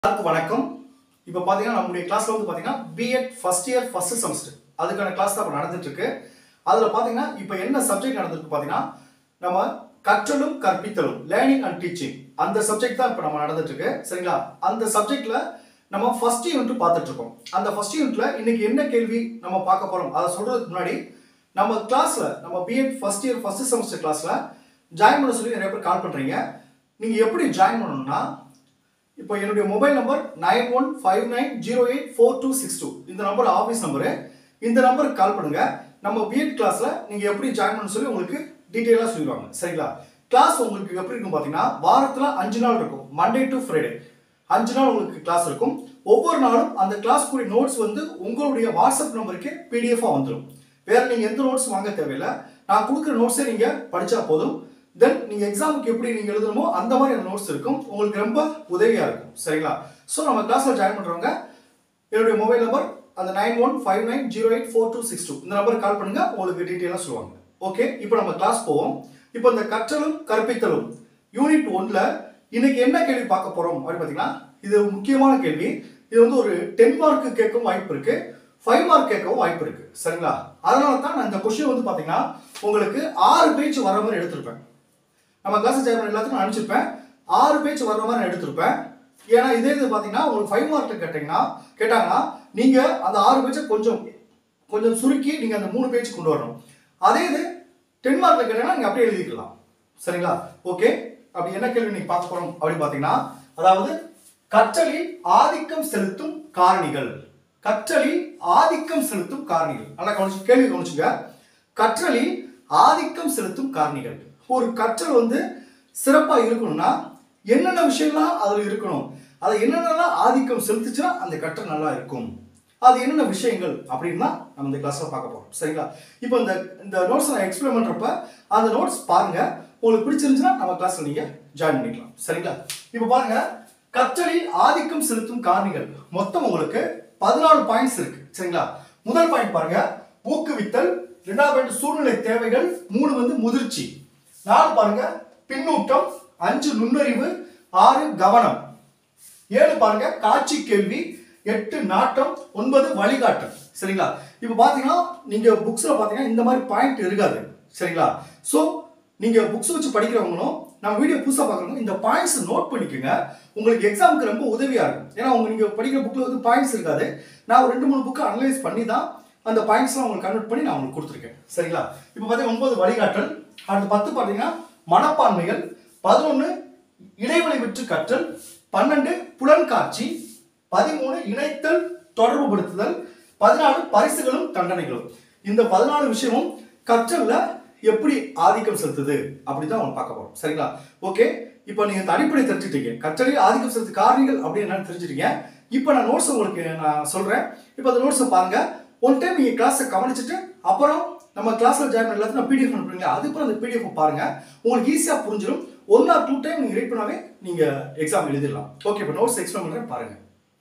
எல்லாருக்கும் வணக்கம் இப்போ பார்த்தீங்கன்னா நம்முடைய கிளாஸ்ல வந்து பார்த்தீங்கன்னா BEd first year first semester அதுக்கான கிளாஸ் தான் இப்போ நடந்துட்டு இருக்கு அதில் பார்த்தீங்கன்னா இப்போ என்ன சப்ஜெக்ட் நடந்திருக்கு பார்த்தீங்கன்னா நம்ம கற்றலும் கற்பித்தலும் லேர்னிங் அண்ட் டீச்சிங் அந்த சப்ஜெக்ட் தான் இப்போ நம்ம நடந்துட்டு இருக்கு சரிங்களா அந்த சப்ஜெக்ட்ல நம்ம ஃபர்ஸ்ட் யூனிட் பார்த்துட்டு இருக்கோம் அந்த ஃபர்ஸ்ட் யூனிட்ல இன்னைக்கு என்ன கேள்வி நம்ம பார்க்க போறோம் அதை சொல்றதுக்கு முன்னாடி நம்ம கிளாஸ்ல நம்ம BEd first year first semester கிளாஸ்ல ஜாயின் பண்ண சொல்லி நிறைய பேர் கால் பண்றீங்க நீங்க எப்படி ஜாயின் பண்ணணும்னா இப்போ என்னுடைய mobile number nine one five nine zero eight four two six two இந்த நம்பர் ஆஃபீஸ் நம்பரு இந்த நம்பருக்கு கால் பண்ணுங்க நம்ம பிஎட் கிளாஸ்ல நீங்க எப்படி ஜாயின் பண்ண சொல்லி உங்களுக்கு டீட்டெயிலாக சொல்லிடுவாங்க சரிங்களா கிளாஸ் உங்களுக்கு எப்படி இருக்கும் பார்த்தீங்கன்னா வாரத்தில் அஞ்சு நாள் இருக்கும் மண்டே டு ஃப்ரைடே அஞ்சு நாள் உங்களுக்கு கிளாஸ் இருக்கும் ஒவ்வொரு நாளும் அந்த கிளாஸ் கூடிய நோட்ஸ் வந்து உங்களுடைய வாட்ஸ்அப் நம்பருக்கு பிடிஎஃபாக வந்துடும் வேற நீங்க எந்த நோட்ஸ் வாங்க தேவையில்லை நான் கொடுக்குற நோட்ஸை நீங்க படிச்சா போதும் தென் நீங்க எக்ஸாமுக்கு எப்படி நீங்க எழுதணுமோ அந்த மாதிரி அந்த நோட்ஸ் இருக்கும் உங்களுக்கு ரொம்ப உதவியா இருக்கும் சரிங்களா ஸோ நம்ம கிளாஸ்ல ஜாயின் பண்றவங்க என்னுடைய மொபைல் நம்பர் அந்த nine one five nine zero eight four two six two இந்த நம்பருக்கு கால் பண்ணுங்க உங்களுக்கு டீட்டெயிலாக சொல்லுவாங்க ஓகே இப்போ நம்ம கிளாஸ் போவோம் இப்போ இந்த கற்றலும் கற்பித்தலும் யூனிட் ஒன்ல இன்னைக்கு என்ன கேள்வி பார்க்க போறோம் அப்படின்னு பார்த்தீங்கன்னா இது ஒரு முக்கியமான கேள்வி இது வந்து ஒரு டென் மார்க்கு கேட்கவும் வாய்ப்பு இருக்கு ஃபைவ் மார்க் கேட்கவும் வாய்ப்பு இருக்கு சரிங்களா அதனால தான் நான் இந்த கொஸ்டின் வந்து பார்த்தீங்கன்னா உங்களுக்கு ஆறு பேஜ் வர மாதிரி எடுத்திருப்பேன் நம்ம கிளாஸ் ஜாயின் பண்ண எல்லாத்துக்கும் நான் அனுப்பிச்சிருப்பேன் ஆறு பேஜ் வர்ற மாதிரி நான் எடுத்திருப்பேன் ஏன்னா இதே இது பார்த்தீங்கன்னா உங்களுக்கு ஃபைவ் மார்க்கில் கேட்டிங்கன்னா கேட்டாங்கன்னா நீங்கள் அந்த ஆறு பேஜை கொஞ்சம் கொஞ்சம் சுருக்கி நீங்கள் அந்த மூணு பேஜ் கொண்டு வரணும் அதே இது டென் மார்க்கில் கேட்டாங்கன்னா நீங்கள் அப்படியே எழுதிக்கலாம் சரிங்களா ஓகே அப்படி என்ன கேள்வி நீங்கள் பார்க்க போகிறோம் அப்படின்னு பார்த்தீங்கன்னா அதாவது கற்றலில் ஆதிக்கம் செலுத்தும் காரணிகள் கற்றலில் ஆதிக்கம் செலுத்தும் காரணிகள் நல்லா கவனிச்சு கேள்வி கவனிச்சுங்க கற்றலில் ஆதிக்கம் செலுத்தும் காரணிகள் ஒரு கற்றல் வந்து சிறப்பா இருக்கணும்னா என்னென்ன விஷயம்லாம் அதுல இருக்கணும் அதை என்னென்னலாம் ஆதிக்கம் செலுத்துச்சுன்னா அந்த கற்றல் நல்லா இருக்கும் அது என்னென்ன விஷயங்கள் அப்படின்னு தான் நம்ம இந்த கிளாஸ்ல பார்க்க போறோம் சரிங்களா இப்போ இந்த இந்த நோட்ஸ் நான் எக்ஸ்பிளைன் பண்றப்ப அந்த நோட்ஸ் பாருங்க உங்களுக்கு பிடிச்சிருந்துச்சுன்னா நம்ம கிளாஸ்ல நீங்க ஜாயின் பண்ணிக்கலாம் சரிங்களா இப்போ பாருங்க கற்றலில் ஆதிக்கம் செலுத்தும் காரணிகள் மொத்தம் உங்களுக்கு பதினாலு பாயிண்ட்ஸ் இருக்கு சரிங்களா முதல் பாயிண்ட் பாருங்க ஊக்குவித்தல் ரெண்டாவது பாயிண்ட் சூழ்நிலை தேவைகள் மூணு வந்து முதிர்ச்சி நாலு பாருங்க பின்னூட்டம் அஞ்சு நுண்ணறிவு ஆறு கவனம் ஏழு பாருங்க காட்சி கேள்வி எட்டு நாட்டம் ஒன்பது வழிகாட்டல் சரிங்களா இப்போ பார்த்தீங்கன்னா நீங்க புக்ஸ்ல பார்த்தீங்கன்னா இந்த மாதிரி பாயிண்ட் இருக்காது சரிங்களா ஸோ நீங்க புக்ஸ் வச்சு படிக்கிறவங்களும் நம்ம வீடியோ புதுசாக பார்க்குறவங்க இந்த பாயிண்ட்ஸ் நோட் பண்ணிக்கோங்க உங்களுக்கு எக்ஸாமுக்கு ரொம்ப உதவியா இருக்கும் ஏன்னா உங்க நீங்க படிக்கிற புக்ல வந்து பாயிண்ட்ஸ் இருக்காது நான் ஒரு ரெண்டு மூணு புக்கை அனலைஸ் பண்ணி தான் அந்த பாயிண்ட்ஸ்லாம் உங்களுக்கு கன்வெர்ட் பண்ணி நான் உங்களுக்கு கொடுத்துருக்கேன் சரிங்களா இப்போ பார்த்தீங்கன்னா ஒன்பது வழிகாட்டல் அடுத்து பத்து பார்த்தீங்கன்னா மனப்பான்மைகள் பதினொன்று இடைவெளி விற்று கற்றல் பன்னெண்டு புலன்காட்சி பதிமூணு இணைத்தல் தொடர்புபடுத்துதல் பதினாலு பரிசுகளும் தண்டனைகளும் இந்த பதினாலு விஷயமும் கற்றல்ல எப்படி ஆதிக்கம் செலுத்துது அப்படிதான் நம்ம பார்க்க போறோம் சரிங்களா ஓகே இப்போ நீங்க இந்த அடிப்படை தெரிஞ்சுட்டீங்க கற்றலில் ஆதிக்கம் செலுத்து காரணிகள் அப்படின்னு என்னன்னு தெரிஞ்சுட்டீங்க இப்போ நான் நோட்ஸ் உங்களுக்கு நான் சொல்றேன் இப்போ அந்த நோட்ஸை பாருங்க ஒன் டைம் நீங்க கிளாஸை கவனிச்சுட்டு அப்புறம் நம்ம கிளாஸ்ல ஜாயின் பண்ண எல்லாத்தையும் நான் பிடிஎஃப் அனுப்புறீங்க அதுக்கப்புறம் அந்த பிடிஎஃப் பாருங்க உங்களுக்கு ஈஸியா புரிஞ்சிடும் ஒன் ஆர் டூ டைம் நீங்க ரீட் பண்ணாவே நீங்க எக்ஸாம் எழுதிடலாம் ஓகே இப்போ நோட்ஸ் எக்ஸ்பிளைன் பண்றேன் பாருங்க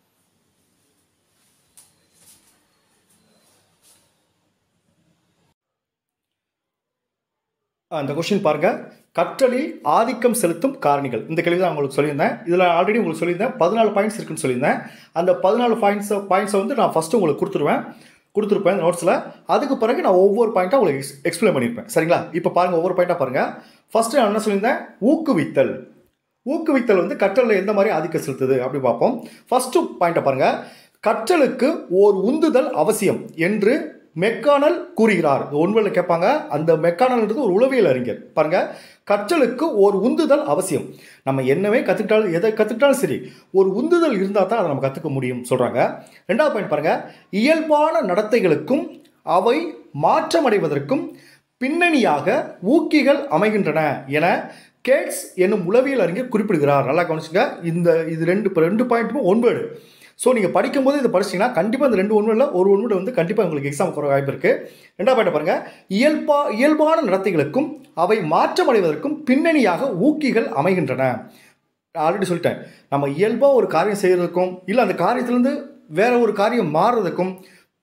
அந்த கொஸ்டின் பாருங்க கற்றலில் ஆதிக்கம் செலுத்தும் காரணிகள் இந்த கேள்வி தான் உங்களுக்கு சொல்லியிருந்தேன் இதில் ஆல்ரெடி உங்களுக்கு சொல்லியிருந்தேன் பதினாலு பாயிண்ட்ஸ் இருக்குன்னு சொல்லியிருந்தேன் அந்த பதினாலு பாயிண்ட்ஸை பாயிண்ட்ஸை வந்து நான் ஃபஸ்ட்டு உங்களுக்கு கொடுத்துருவேன் கொடுத்துருப்பேன் இந்த நோட்ஸில் அதுக்கு பிறகு நான் ஒவ்வொரு பாயிண்ட்டாக உங்களுக்கு எக்ஸ் எக்ஸ்பிளைன் பண்ணியிருப்பேன் சரிங்களா இப்போ பாருங்கள் ஒவ்வொரு பாயிண்ட்டாக பாருங்கள் ஃபஸ்ட்டு நான் என்ன சொல்லியிருந்தேன் ஊக்குவித்தல் ஊக்குவித்தல் வந்து கற்றலில் எந்த மாதிரி ஆதிக்கம் செலுத்துது அப்படி பார்ப்போம் ஃபஸ்ட்டு பாயிண்ட்டை பாருங்கள் கற்றலுக்கு ஓர் உந்துதல் அவசியம் என்று மெக்கானல் கூறுகிறார் ஒன்றில் கேட்பாங்க அந்த மெக்கானல்ன்றது ஒரு உளவியல் அறிஞர் பாருங்க கற்றலுக்கு ஒரு உந்துதல் அவசியம் நம்ம என்னவே கற்றுக்கிட்டாலும் எதை கற்றுக்கிட்டாலும் சரி ஒரு உந்துதல் இருந்தால் தான் அதை நம்ம கற்றுக்க முடியும் சொல்கிறாங்க ரெண்டாவது பாயிண்ட் பாருங்க இயல்பான நடத்தைகளுக்கும் அவை மாற்றமடைவதற்கும் பின்னணியாக ஊக்கிகள் அமைகின்றன என கேட்ஸ் என்னும் உளவியல் அறிஞர் குறிப்பிடுகிறார் நல்லா கவனிச்சுங்க இந்த இது ரெண்டு இப்போ ரெண்டு பாயிண்ட்டுமே ஒன்பது ஸோ நீங்கள் படிக்கும்போது இதை படிச்சிங்கன்னா கண்டிப்பாக இந்த ரெண்டு ஒன்றில் ஒரு ஒன்று வந்து கண்டிப்பாக உங்களுக்கு எக்ஸாம் குறை வாய்ப்பு இருக்குது ரெண்டாவது பாயிண்ட் பாருங்கள் இயல்பா இயல்பான நடத்தைகளுக்கும் அவை மாற்றமடைவதற்கும் பின்னணியாக ஊக்கிகள் அமைகின்றன ஆல்ரெடி சொல்லிட்டேன் நம்ம இயல்பாக ஒரு காரியம் செய்கிறதுக்கும் இல்லை அந்த காரியத்திலேருந்து வேற ஒரு காரியம் மாறுறதுக்கும்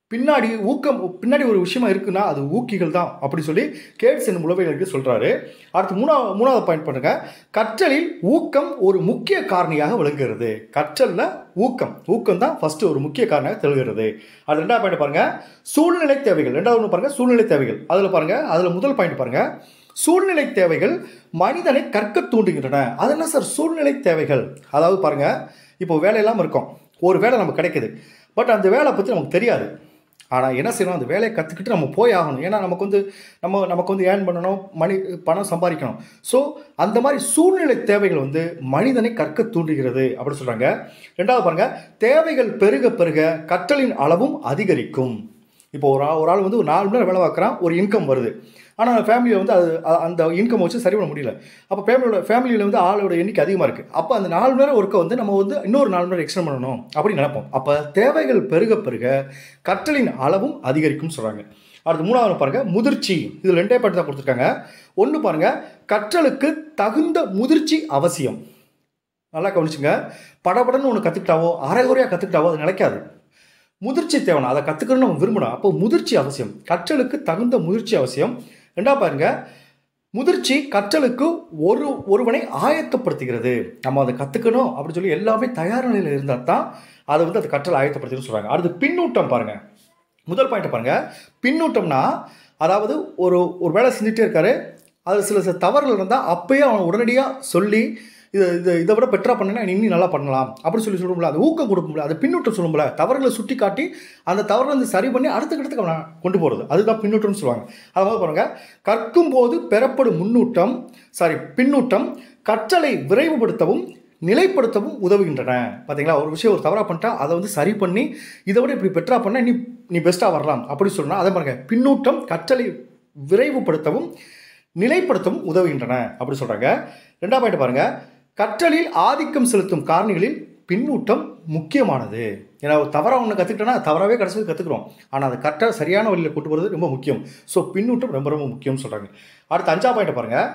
பின்னாடி ஊக்கம் பின்னாடி ஒரு விஷயமா இருக்குன்னா அது ஊக்கிகள் தான் அப்படி சொல்லி கேட்ஸ் என்னும் உளவியலுக்கு சொல்கிறாரு அடுத்து மூணாவது மூணாவது பாயிண்ட் பண்ணுங்க கற்றலில் ஊக்கம் ஒரு முக்கிய காரணியாக விளங்குகிறது கற்றலில் ஊக்கம் ஊக்கம் தான் ஃபஸ்ட்டு ஒரு முக்கிய காரணியாக திகழ்கிறது அது ரெண்டாவது பாயிண்ட் பாருங்க சூழ்நிலை தேவைகள் ரெண்டாவது ஒன்று பாருங்க சூழ்நிலை தேவைகள் அதில் பாருங்க அதில் முதல் பாயிண்ட் பாருங்க சூழ்நிலை தேவைகள் மனிதனை கற்க தூண்டுகின்றன அது என்ன சார் சூழ்நிலை தேவைகள் அதாவது பாருங்க இப்போ வேலையெல்லாம் இருக்கும் ஒரு வேலை நமக்கு கிடைக்குது பட் அந்த வேலை பற்றி நமக்கு தெரியாது ஆனால் என்ன செய்யணும் அந்த வேலையை கற்றுக்கிட்டு நம்ம போய் ஆகணும் ஏன்னா நமக்கு வந்து நம்ம நமக்கு வந்து ஏர்ன் பண்ணணும் மணி பணம் சம்பாதிக்கணும் ஸோ அந்த மாதிரி சூழ்நிலை தேவைகள் வந்து மனிதனை கற்க தூண்டுகிறது அப்படின்னு சொல்கிறாங்க ரெண்டாவது பாருங்கள் தேவைகள் பெருக பெருக கற்றலின் அளவும் அதிகரிக்கும் இப்போ ஒரு ஆள் ஒரு ஆள் வந்து ஒரு நாலு மணி நேரம் வேலை பார்க்குறான் ஒரு இன்கம் வருது ஆனால் ஃபேமிலியில் வந்து அது அ- அந்த இன்கம் வச்சு சரி பண்ண முடியல அப்போ ஃபேமிலியோட ஃபேமிலியில் வந்து ஆளோட எண்ணிக்கை அதிகமாக இருக்குது அப்போ அந்த நாலு மணி நேரம் ஒர்க்கை வந்து நம்ம வந்து இன்னொரு நாலு மணி நேரம் எக்ஸ்டெண்ட் பண்ணணும் அப்படின்னு நினைப்போம் அப்போ தேவைகள் பெருக பெருக கற்றலின் அளவும் அதிகரிக்கும்னு சொல்கிறாங்க அடுத்து மூணாவது பாருங்க முதிர்ச்சி இதில் ரெண்டே பாட்டு தான் கொடுத்துருக்காங்க ஒன்று பாருங்க கற்றலுக்கு தகுந்த முதிர்ச்சி அவசியம் நல்லா கவனிச்சுங்க படபடன்னு ஒன்று கற்றுக்கிட்டாவோ அரைகுறையாக கற்றுக்கிட்டாவோ அது நிலைக்காது முதிர்ச்சி தேவைன்னா அதை கற்றுக்கணும்னு நம்ம விரும்பணும் அப்போ முதிர்ச்சி அவசியம் கற்றலுக்கு தகுந்த முதிர்ச்சி அவசியம் ரெண்டாவது பாருங்க முதிர்ச்சி கற்றலுக்கு ஒரு ஒருவனை ஆயத்தப்படுத்துகிறது நம்ம அதை கற்றுக்கணும் அப்படின்னு சொல்லி எல்லாமே தயார் நிலையில் இருந்தால் தான் அதை வந்து அது கற்றல் ஆயத்தப்படுத்துன்னு சொல்கிறாங்க அடுத்து பின்னூட்டம் பாருங்க முதல் பாயிண்ட் பாருங்க பின்னூட்டம்னா அதாவது ஒரு ஒரு வேலை செஞ்சுட்டே இருக்காரு அது சில சில தவறுகள் இருந்தால் அப்பயே அவன் உடனடியாக சொல்லி இது இது இதை விட பெட்டராக பண்ணினா நீ இன்னும் நல்லா பண்ணலாம் அப்படின்னு சொல்லி சொல்லும்ல அது ஊக்கம் கொடுக்கும்ல அது பின்னூட்டம் சொல்லும்ல தவறுகளை சுட்டி காட்டி அந்த தவறை வந்து சரி பண்ணி அடுத்த கட்டத்துக்கு அவனை கொண்டு போகிறது அதுதான் பின்னூட்டம்னு சொல்லுவாங்க அதாவது பாருங்க கற்கும் போது பெறப்படும் முன்னூட்டம் சாரி பின்னூட்டம் கற்றலை விரைவுபடுத்தவும் நிலைப்படுத்தவும் உதவுகின்றன பார்த்தீங்களா ஒரு விஷயம் ஒரு தவறாக பண்ணிட்டா அதை வந்து சரி பண்ணி இதை விட இப்படி பெட்டராக பண்ணால் நீ நீ பெஸ்ட்டாக வரலாம் அப்படி சொன்னால் அதை பாருங்க பின்னூட்டம் கற்றலை விரைவுபடுத்தவும் நிலைப்படுத்தவும் உதவுகின்றன அப்படி சொல்கிறாங்க ரெண்டாவது பாயிண்ட் பாருங்க கற்றலில் ஆதிக்கம் செலுத்தும் காரணிகளில் பின்னூட்டம் முக்கியமானது ஏன்னா ஒரு தவறாக ஒன்று கற்றுக்கிட்டோன்னா தவறாகவே கடைசி கற்றுக்குறோம் ஆனால் அதை கரெக்டாக சரியான வழியில் கொண்டு போகிறது ரொம்ப முக்கியம் ஸோ பின்னூட்டம் ரொம்ப ரொம்ப முக்கியம்னு சொல்கிறாங்க அடுத்து அஞ்சா பாயிண்ட் பாருங்கள்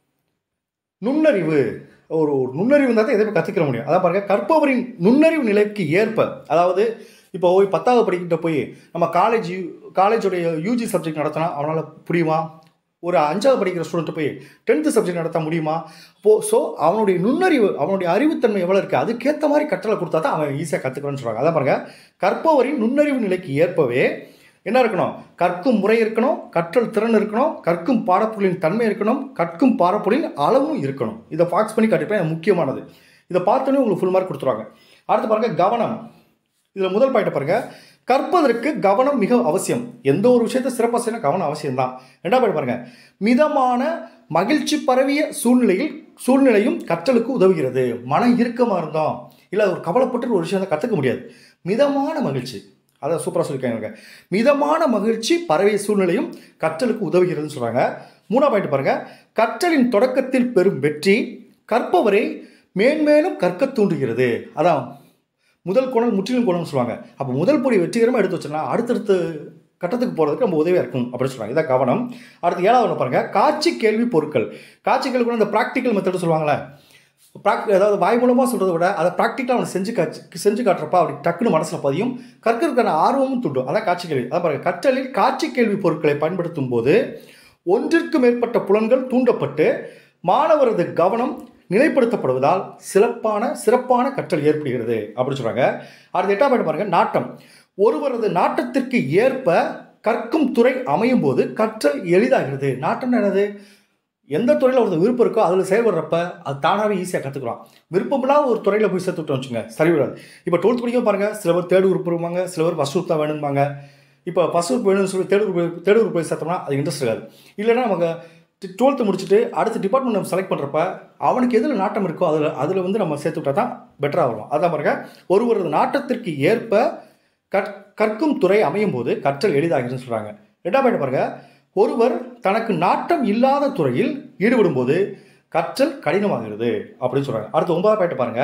நுண்ணறிவு ஒரு ஒரு நுண்ணறிவு இருந்தால் தான் எதை கற்றுக்கிற முடியும் அதான் பாருங்க கற்பவரின் நுண்ணறிவு நிலைக்கு ஏற்ப அதாவது இப்போ போய் பத்தாவது படிக்கிட்ட போய் நம்ம காலேஜ் காலேஜோடைய யூஜி சப்ஜெக்ட் நடத்தினா அவனால் புரியுமா ஒரு அஞ்சாவது படிக்கிற ஸ்டூடெண்ட் போய் டென்த்து சப்ஜெக்ட் நடத்த முடியுமா போ ஸோ அவனுடைய நுண்ணறிவு அவனுடைய அறிவுத்தன்மை எவ்வளோ இருக்குது அதுக்கேற்ற மாதிரி கற்றலை கொடுத்தா தான் அவன் ஈஸியாக கற்றுக்கணும்னு சொல்கிறாங்க அதான் பாருங்க கற்பவரின் நுண்ணறிவு நிலைக்கு ஏற்பவே என்ன இருக்கணும் கற்கும் முறை இருக்கணும் கற்றல் திறன் இருக்கணும் கற்கும் பாடப்பொருளின் தன்மை இருக்கணும் கற்கும் பாடப்பொருளின் அளவும் இருக்கணும் இதை ஃபாக்ஸ் பண்ணி காட்டிப்பேன் இது முக்கியமானது இதை பார்த்தோன்னே உங்களுக்கு ஃபுல் மார்க் கொடுத்துருவாங்க அடுத்து பாருங்க கவனம் இதில் முதல் பாயிண்ட் பாருங்க கற்பதற்கு கவனம் மிக அவசியம் எந்த ஒரு விஷயத்தை சிறப்பாக செய்யணும் கவனம் அவசியம்தான் ரெண்டாவது பாயிண்ட் பாருங்க மிதமான மகிழ்ச்சி பரவிய சூழ்நிலையில் சூழ்நிலையும் கற்றலுக்கு உதவுகிறது மன இறுக்கமாக இருந்தோம் இல்லை ஒரு கவலைப்பட்டு ஒரு விஷயத்தை கற்றுக்க முடியாது மிதமான மகிழ்ச்சி அதை சூப்பராக சொல்லியிருக்காங்க மிதமான மகிழ்ச்சி பரவிய சூழ்நிலையும் கற்றலுக்கு உதவுகிறதுன்னு சொல்கிறாங்க மூணாவது பாயிண்ட் பாருங்க கற்றலின் தொடக்கத்தில் பெறும் வெற்றி கற்பவரை மேன்மேலும் கற்க தூண்டுகிறது அதான் முதல் குணம் முற்றிலும் குணம்னு சொல்லுவாங்க அப்போ முதல் பொடி வெற்றிகரமாக எடுத்து வச்சோம்னா அடுத்தடுத்து கட்டத்துக்கு போகிறதுக்கு ரொம்ப உதவியாக இருக்கும் அப்படின்னு சொல்லுவாங்க இதான் கவனம் அடுத்து ஏழாவது ஒன்று பாருங்க காட்சி கேள்வி பொருட்கள் காட்சி கேள்வி கூட இந்த ப்ராக்டிக்கல் மெத்தட் சொல்லுவாங்களே ப்ராக்டி அதாவது வாய் மூலமாக சொல்கிறத விட அதை ப்ராக்டிக்கலாக அவனை செஞ்சு காட்சி செஞ்சு காட்டுறப்ப அப்படி டக்குன்னு மனசில் பதியும் கற்கிறதுக்கான ஆர்வமும் தூண்டும் அதான் காட்சி கேள்வி அதான் பாருங்க கற்றலில் காட்சி கேள்வி பொருட்களை பயன்படுத்தும் போது ஒன்றிற்கு மேற்பட்ட புலன்கள் தூண்டப்பட்டு மாணவரது கவனம் நிலைப்படுத்தப்படுவதால் சிறப்பான சிறப்பான கற்றல் ஏற்படுகிறது அப்படின்னு சொல்கிறாங்க அடுத்து எட்டாம் பாயிண்ட் பாருங்க நாட்டம் ஒருவரது நாட்டத்திற்கு ஏற்ப கற்கும் துறை அமையும் போது கற்றல் எளிதாகிறது நாட்டம் என்னது எந்த துறையில் ஒருத்தர் விருப்பம் இருக்கோ அதில் செயல்படுறப்ப அது தானாகவே ஈஸியாக கற்றுக்குறோம் விருப்பமில்லாத ஒரு துறையில் போய் சேர்த்து விட்டோம் வச்சுங்க சரி வராது இப்போ டுவெல்த் படிக்கும் பாருங்கள் சில பேர் தேர்ட் குரூப் இருப்பாங்க சில பேர் ஃபஸ்ட் குரூப் தான் வேணும்பாங்க இப்போ ஃபஸ்ட் குரூப் வேணும்னு சொல்லி தேர்ட் குரூப் தேர்ட் குரூப் போய் சேர்த்தோம்னா அது இன்ட்ரெஸ்ட் இருக்காது இல்லைன்னா நமக்கு டுவெல்த்து முடிச்சுட்டு அடுத்த டிபார்ட்மெண்ட் நம்ம செலக்ட் பண்ணுறப்ப அவனுக்கு எதில் நாட்டம் இருக்கோ அதில் அதில் வந்து நம்ம சேர்த்து விட்டா தான் பெட்டராக வரும் அதான் பாருங்க ஒருவரது நாட்டத்திற்கு ஏற்ப கற் கற்கும் துறை அமையும் போது கற்றல் எளிதாகிறதுன்னு சொல்கிறாங்க ரெண்டாம் பாயிண்ட் பாருங்க ஒருவர் தனக்கு நாட்டம் இல்லாத துறையில் ஈடுபடும் போது கற்றல் கடினமாகிறது அப்படின்னு சொல்கிறாங்க அடுத்து ஒன்பதாம் பாயிண்ட் பாருங்க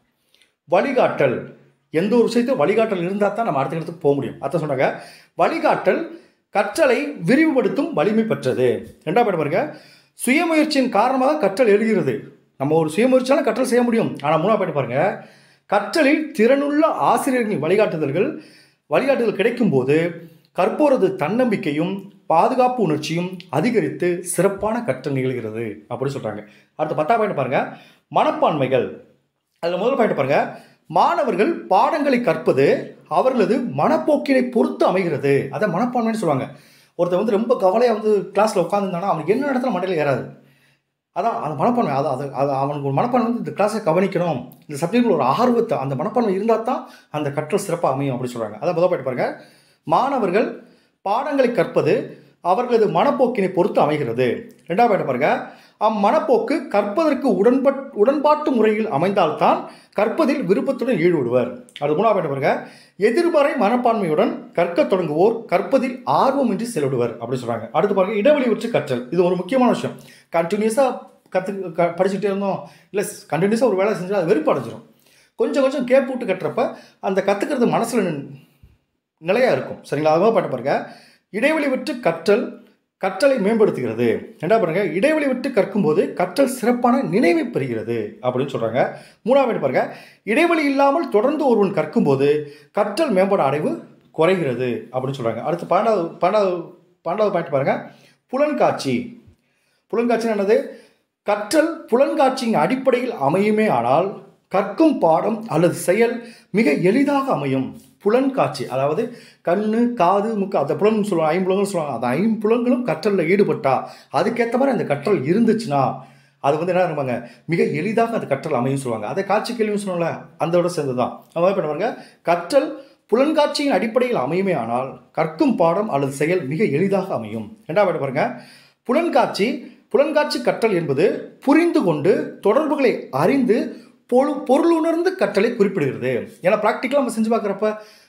வழிகாட்டல் எந்த ஒரு விஷயத்தையும் வழிகாட்டல் இருந்தால் தான் நம்ம அடுத்த இடத்துக்கு போக முடியும் அதான் சொன்னாங்க வழிகாட்டல் கற்றலை விரிவுபடுத்தும் வலிமை பெற்றது ரெண்டாம் பாயிண்ட் பாருங்க சுயமுயற்சியின் காரணமாக கற்றல் எழுகிறது நம்ம ஒரு சுயமுயற்சியாலும் கற்றல் செய்ய முடியும் ஆனால் மூணாம் பாயிண்ட் பாருங்க கற்றலில் திறனுள்ள ஆசிரியர்களின் வழிகாட்டுதல்கள் வழிகாட்டுதல் கிடைக்கும்போது கற்போரது தன்னம்பிக்கையும் பாதுகாப்பு உணர்ச்சியும் அதிகரித்து சிறப்பான கற்றல் நிகழ்கிறது அப்படி சொல்கிறாங்க அடுத்த பத்தாம் பாயிண்ட் பாருங்க மனப்பான்மைகள் அதில் முதல் பாயிண்ட் பாருங்க மாணவர்கள் பாடங்களை கற்பது அவர்களது மனப்போக்கினை பொறுத்து அமைகிறது அதை மனப்பான்மைன்னு சொல்லுவாங்க ஒருத்தர் வந்து ரொம்ப கவலையாக வந்து கிளாஸில் உட்காந்துருந்தானா அவனுக்கு என்ன இடத்துல மண்டையில் ஏறாது அதான் அந்த மனப்பான்மை அது அது அது அவனுக்கு ஒரு மனப்பான்மை வந்து இந்த கிளாஸை கவனிக்கணும் இந்த சப்ஜெக்டில் ஒரு ஆர்வத்தை அந்த மனப்பான்மை இருந்தால் தான் அந்த கற்றல் சிறப்பாக அமையும் அப்படி சொல்கிறாங்க அதான் முதல் பாயிண்ட் பாருங்க மாணவர்கள் பாடங்களை கற்பது அவர்களது மனப்போக்கினை பொறுத்து அமைகிறது ரெண்டாவது பாயிண்ட் பாருங்க அம்மனப்போக்கு கற்பதற்கு உடன்பட் உடன்பாட்டு முறையில் அமைந்தால்தான் கற்பதில் விருப்பத்துடன் ஈடுபடுவர் அது மூணாவது பாயிண்ட் பாருங்க எதிர்மறை மனப்பான்மையுடன் கற்கத் தொடங்குவோர் கற்பதில் ஆர்வமின்றி செலவிடுவர் அப்படி சொல்கிறாங்க அடுத்து பாருங்க இடைவெளி விட்டு கற்றல் இது ஒரு முக்கியமான விஷயம் கண்டினியூஸாக கற்று க படிச்சுட்டே இருந்தோம் இல்லை கண்டினியூஸாக ஒரு வேலை செஞ்சால் அது வெறுப்பு அடைஞ்சிரும் கொஞ்சம் கொஞ்சம் கேப் விட்டு கட்டுறப்ப அந்த கற்றுக்கிறது மனசில் நிலையாக இருக்கும் சரிங்களா அதான் பாட்டு பாருங்க இடைவெளி விட்டு கற்றல் கற்றலை மேம்படுத்துகிறது என்ன பாருங்க இடைவெளி விட்டு கற்கும்போது கற்றல் சிறப்பான நினைவை பெறுகிறது அப்படின்னு சொல்கிறாங்க மூணாவது பாருங்க இடைவெளி இல்லாமல் தொடர்ந்து ஒருவன் கற்கும்போது கற்றல் மேம்பாடு அடைவு குறைகிறது அப்படின்னு சொல்கிறாங்க அடுத்து பன்னெண்டாவது பன்னெண்டாவது பன்னெண்டாவது பாயிண்ட் பாருங்க புலன்காட்சி புலன்காட்சி என்னது கற்றல் புலன்காட்சியின் அடிப்படையில் அமையுமே ஆனால் கற்கும் பாடம் அல்லது செயல் மிக எளிதாக அமையும் புலன்காட்சி அதாவது கண்ணு காது முக்கு அந்த புலன் சொல்லுவாங்க ஐம்புலங்கள் சொல்லுவாங்க அந்த ஐம்புலங்களும் கற்றலில் ஈடுபட்டா அதுக்கேற்ற மாதிரி அந்த கற்றல் இருந்துச்சுன்னா அது வந்து என்ன இருப்பாங்க மிக எளிதாக அந்த கற்றல் அமையும் சொல்லுவாங்க அதை காட்சி கேள்வின்னு சொன்னோம்ல அதோட சேர்ந்து தான் அது மாதிரி பண்ணுவாங்க கற்றல் புலன்காட்சியின் அடிப்படையில் அமையுமே ஆனால் கற்கும் பாடம் அல்லது செயல் மிக எளிதாக அமையும் ரெண்டாவது பாருங்க புலன்காட்சி புலன்காட்சி கற்றல் என்பது புரிந்து கொண்டு தொடர்புகளை அறிந்து பொரு பொருளுணர்ந்து கற்றலை குறிப்பிடுகிறது ஏன்னா ப்ராக்டிக்கலாக நம்ம செஞ்சு பார்க்குறப்ப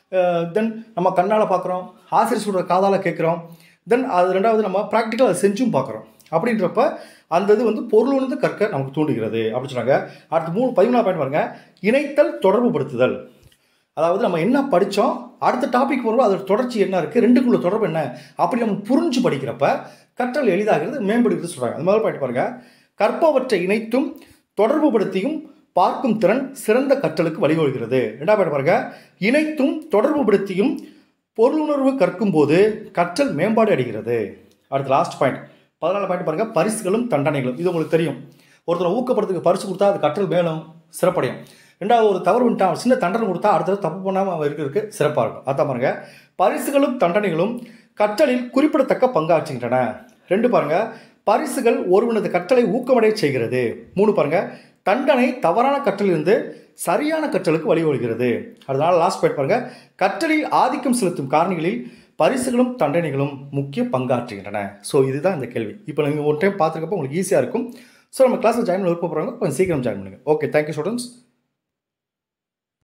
தென் நம்ம கண்ணால் பார்க்குறோம் ஆசிரியர் சொல்கிற காதால் கேட்குறோம் தென் அது ரெண்டாவது நம்ம ப்ராக்டிக்கலாக அதை செஞ்சும் பார்க்குறோம் அப்படின்றப்ப அந்த இது வந்து பொருளுணர்ந்து கற்க நமக்கு தூண்டுகிறது அப்படின்னு சொன்னாங்க அடுத்து மூணு பதிமூணாவது பாயிண்ட் பாருங்க இணைத்தல் தொடர்புபடுத்துதல் அதாவது நம்ம என்ன படித்தோம் அடுத்த டாபிக் வரும்போது அதோட தொடர்ச்சி என்ன இருக்குது ரெண்டுக்குள்ள தொடர்பு என்ன அப்படி நம்ம புரிஞ்சு படிக்கிறப்ப கற்றல் எளிதாகிறது மேம்படுகிறது சொல்கிறாங்க அது மாதிரி பாயிண்ட் பாருங்க கற்பவற்றை இணைத்தும் தொடர்புபடுத்தியும் பார்க்கும் திறன் சிறந்த கற்றலுக்கு வழிவகுக்கிறது ரெண்டாவது பாயிண்ட் பாருங்க இணைத்தும் தொடர்புபடுத்தியும் பொருளுணர்வு கற்கும்போது கற்றல் மேம்பாடு அடைகிறது அடுத்து லாஸ்ட் பாயிண்ட் பதினாலு பாயிண்ட் பாருங்க பரிசுகளும் தண்டனைகளும் இது உங்களுக்கு தெரியும் ஒருத்தரை ஊக்கப்படுறதுக்கு பரிசு கொடுத்தா அது கற்றல் மேலும் சிறப்படையும் ரெண்டாவது ஒரு தவறு பண்ணிட்டான் சின்ன தண்டனை கொடுத்தா அடுத்தது தப்பு பண்ணாமல் அவன் இருக்கிறதுக்கு சிறப்பாக இருக்கும் அதான் பாருங்க பரிசுகளும் தண்டனைகளும் கற்றலில் குறிப்பிடத்தக்க பங்காற்றுகின்றன ரெண்டு பாருங்க பரிசுகள் ஒருவனது கற்றலை ஊக்கமடைய செய்கிறது மூணு பாருங்க தண்டனை தவறான கற்றலிலிருந்து சரியான கற்றலுக்கு வழிவகுக்கிறது அதனால லாஸ்ட் பாயிண்ட் பாருங்க கற்றலில் ஆதிக்கம் செலுத்தும் காரணிகளில் பரிசுகளும் தண்டனைகளும் முக்கிய பங்காற்றுகின்றன ஸோ இதுதான் இந்த கேள்வி இப்போ நீங்கள் ஒரு டைம் பார்த்துருக்கப்போ உங்களுக்கு ஈஸியாக இருக்கும் ஸோ நம்ம கிளாஸில் ஜாயின் பண்ண விருப்பப்படுறவங்க கொஞ்சம் சீக்கிரம் ஜாயின் பண்ணுங்கள் ஓகே தேங்க்யூ ஸ்டூடெண்ட்ஸ்